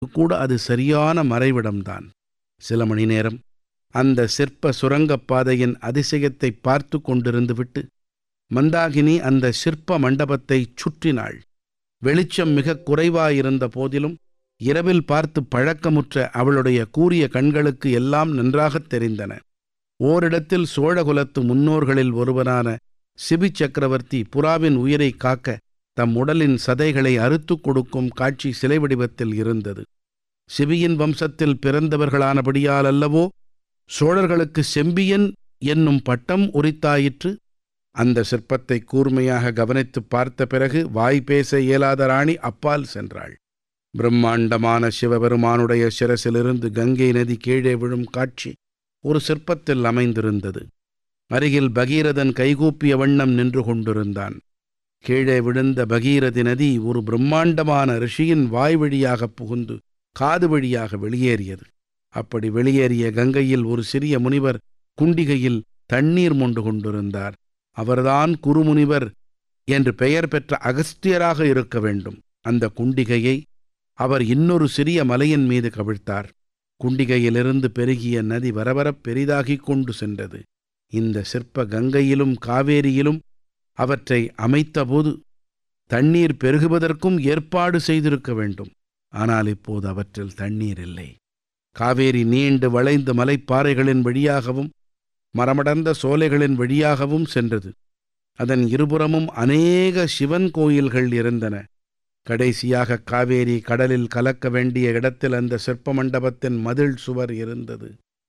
கூட அது சரியான மறைவிடம்தான் சில மணி நேரம் அந்த சிற்ப சுரங்கப் பாதையின் அதிசயத்தை பார்த்து கொண்டிருந்து விட்டு மந்தாகினி அந்த சிற்ப மண்டபத்தைச் சுற்றினாள் வெளிச்சம் மிகக் குறைவாயிருந்த போதிலும் இரவில் பார்த்து பழக்கமுற்ற அவளுடைய கூரிய கண்களுக்கு எல்லாம் நன்றாகத் தெரிந்தன ஓரிடத்தில் சோழகுலத்து முன்னோர்களில் ஒருவனான சிபி சக்கரவர்த்தி புறாவின் உயிரை காக்க தம் உடலின் சதைகளை அறுத்துக் கொடுக்கும் காட்சி சிலை வடிவத்தில் இருந்தது சிபியின் வம்சத்தில் பிறந்தவர்களானபடியால் அல்லவோ சோழர்களுக்கு செம்பியன் என்னும் பட்டம் உரித்தாயிற்று அந்த சிற்பத்தை கூர்மையாக கவனித்துப் பார்த்த பிறகு வாய் பேச இயலாத ராணி அப்பால் சென்றாள் பிரம்மாண்டமான சிவபெருமானுடைய சிரசிலிருந்து கங்கை நதி கீழே விழும் காட்சி ஒரு சிற்பத்தில் அமைந்திருந்தது அருகில் பகீரதன் கைகூப்பிய வண்ணம் நின்று கொண்டிருந்தான் கீழே விழுந்த பகீரதி நதி ஒரு பிரம்மாண்டமான ரிஷியின் வாய் வழியாக புகுந்து காது வழியாக வெளியேறியது அப்படி வெளியேறிய கங்கையில் ஒரு சிறிய முனிவர் குண்டிகையில் தண்ணீர் மொண்டு கொண்டிருந்தார் அவர்தான் குருமுனிவர் என்று பெயர் பெற்ற அகஸ்தியராக இருக்க வேண்டும் அந்த குண்டிகையை அவர் இன்னொரு சிறிய மலையின் மீது கவிழ்த்தார் குண்டிகையிலிருந்து பெருகிய நதி வரவரப் பெரிதாகிக் கொண்டு சென்றது இந்த சிற்ப கங்கையிலும் காவேரியிலும் அவற்றை அமைத்தபோது தண்ணீர் பெருகுவதற்கும் ஏற்பாடு செய்திருக்க வேண்டும் ஆனால் இப்போது அவற்றில் தண்ணீர் இல்லை காவேரி நீண்டு வளைந்து மலைப்பாறைகளின் வழியாகவும் மரமடர்ந்த சோலைகளின் வழியாகவும் சென்றது அதன் இருபுறமும் அநேக சிவன் கோயில்கள் இருந்தன கடைசியாக காவேரி கடலில் கலக்க வேண்டிய இடத்தில் அந்த சிற்ப மண்டபத்தின் மதில் சுவர் இருந்தது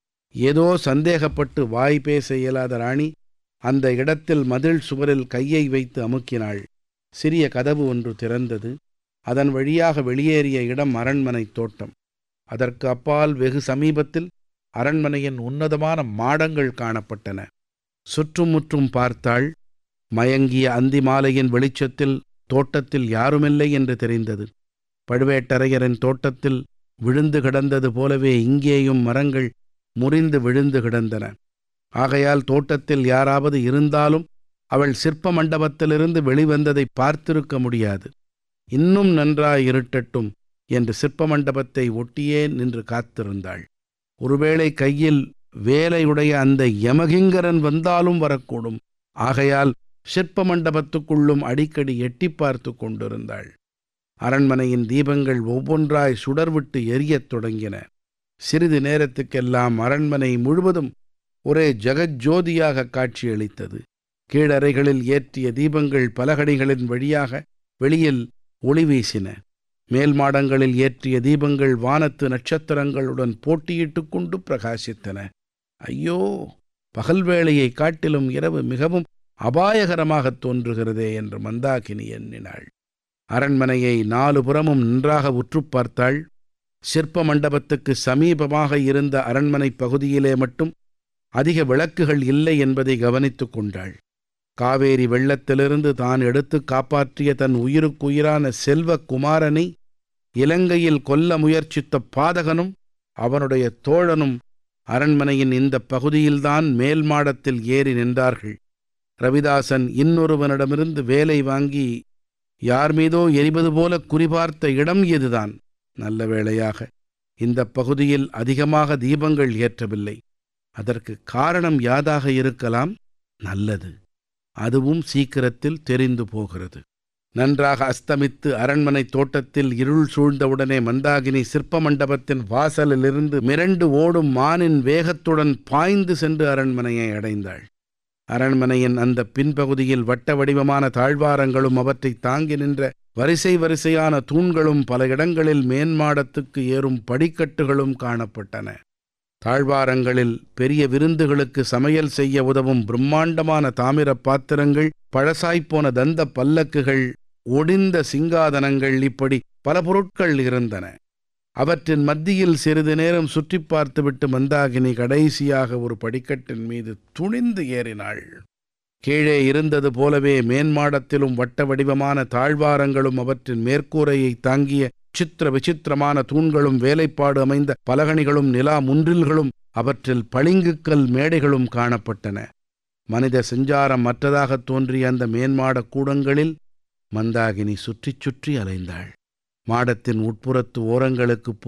ஏதோ சந்தேகப்பட்டு வாய் பேச இயலாத ராணி அந்த இடத்தில் மதில் சுவரில் கையை வைத்து அமுக்கினாள் சிறிய கதவு ஒன்று திறந்தது அதன் வழியாக வெளியேறிய இடம் அரண்மனை தோட்டம் அதற்கு அப்பால் வெகு சமீபத்தில் அரண்மனையின் உன்னதமான மாடங்கள் காணப்பட்டன சுற்றுமுற்றும் பார்த்தாள் மயங்கிய அந்தி மாலையின் வெளிச்சத்தில் தோட்டத்தில் யாருமில்லை என்று தெரிந்தது பழுவேட்டரையரின் தோட்டத்தில் விழுந்து கிடந்தது போலவே இங்கேயும் மரங்கள் முறிந்து விழுந்து கிடந்தன ஆகையால் தோட்டத்தில் யாராவது இருந்தாலும் அவள் சிற்ப மண்டபத்திலிருந்து வெளிவந்ததை பார்த்திருக்க முடியாது இன்னும் நன்றாய் இருட்டட்டும் என்று சிற்ப மண்டபத்தை ஒட்டியே நின்று காத்திருந்தாள் ஒருவேளை கையில் வேலையுடைய அந்த யமகிங்கரன் வந்தாலும் வரக்கூடும் ஆகையால் சிற்ப மண்டபத்துக்குள்ளும் அடிக்கடி எட்டி பார்த்து கொண்டிருந்தாள் அரண்மனையின் தீபங்கள் ஒவ்வொன்றாய் சுடர்விட்டு எரியத் தொடங்கின சிறிது நேரத்துக்கெல்லாம் அரண்மனை முழுவதும் ஒரே ஜெகஜோதியாக காட்சியளித்தது கீழறைகளில் ஏற்றிய தீபங்கள் பலகடிகளின் வழியாக வெளியில் ஒளி வீசின மேல் மாடங்களில் ஏற்றிய தீபங்கள் வானத்து நட்சத்திரங்களுடன் போட்டியிட்டுக் கொண்டு பிரகாசித்தன ஐயோ பகல் வேளையை காட்டிலும் இரவு மிகவும் அபாயகரமாகத் தோன்றுகிறதே என்று மந்தாகினி எண்ணினாள் அரண்மனையை நாலு புறமும் நன்றாக உற்றுப் பார்த்தாள் சிற்ப மண்டபத்துக்கு சமீபமாக இருந்த அரண்மனை பகுதியிலே மட்டும் அதிக விளக்குகள் இல்லை என்பதை கவனித்துக் கொண்டாள் காவேரி வெள்ளத்திலிருந்து தான் எடுத்து காப்பாற்றிய தன் உயிருக்குயிரான செல்வ குமாரனை இலங்கையில் கொல்ல முயற்சித்த பாதகனும் அவனுடைய தோழனும் அரண்மனையின் இந்த பகுதியில்தான் மேல் மாடத்தில் ஏறி நின்றார்கள் ரவிதாசன் இன்னொருவனிடமிருந்து வேலை வாங்கி யார் மீதோ எரிவது போல குறிபார்த்த இடம் இதுதான் நல்ல வேளையாக இந்த பகுதியில் அதிகமாக தீபங்கள் ஏற்றவில்லை அதற்கு காரணம் யாதாக இருக்கலாம் நல்லது அதுவும் சீக்கிரத்தில் தெரிந்து போகிறது நன்றாக அஸ்தமித்து அரண்மனை தோட்டத்தில் இருள் சூழ்ந்தவுடனே மந்தாகினி சிற்ப மண்டபத்தின் வாசலிலிருந்து மிரண்டு ஓடும் மானின் வேகத்துடன் பாய்ந்து சென்று அரண்மனையை அடைந்தாள் அரண்மனையின் அந்த பின்பகுதியில் வட்ட வடிவமான தாழ்வாரங்களும் அவற்றை தாங்கி நின்ற வரிசை வரிசையான தூண்களும் பல இடங்களில் மேன்மாடத்துக்கு ஏறும் படிக்கட்டுகளும் காணப்பட்டன தாழ்வாரங்களில் பெரிய விருந்துகளுக்கு சமையல் செய்ய உதவும் பிரம்மாண்டமான தாமிர பாத்திரங்கள் பழசாய்ப்போன தந்த பல்லக்குகள் ஒடிந்த சிங்காதனங்கள் இப்படி பல பொருட்கள் இருந்தன அவற்றின் மத்தியில் சிறிது நேரம் சுற்றி பார்த்துவிட்டு மந்தாகினி கடைசியாக ஒரு படிக்கட்டின் மீது துணிந்து ஏறினாள் கீழே இருந்தது போலவே மேன்மாடத்திலும் வட்ட வடிவமான தாழ்வாரங்களும் அவற்றின் மேற்கூரையை தாங்கிய சித்திர விசித்திரமான தூண்களும் வேலைப்பாடு அமைந்த பலகணிகளும் நிலா முன்றில்களும் அவற்றில் பளிங்குக்கல் மேடைகளும் காணப்பட்டன மனித செஞ்சாரம் மற்றதாகத் தோன்றிய அந்த மேன்மாடக் கூடங்களில் மந்தாகினி சுற்றிச் சுற்றி அலைந்தாள் மாடத்தின் உட்புறத்து ஓரங்களுக்கு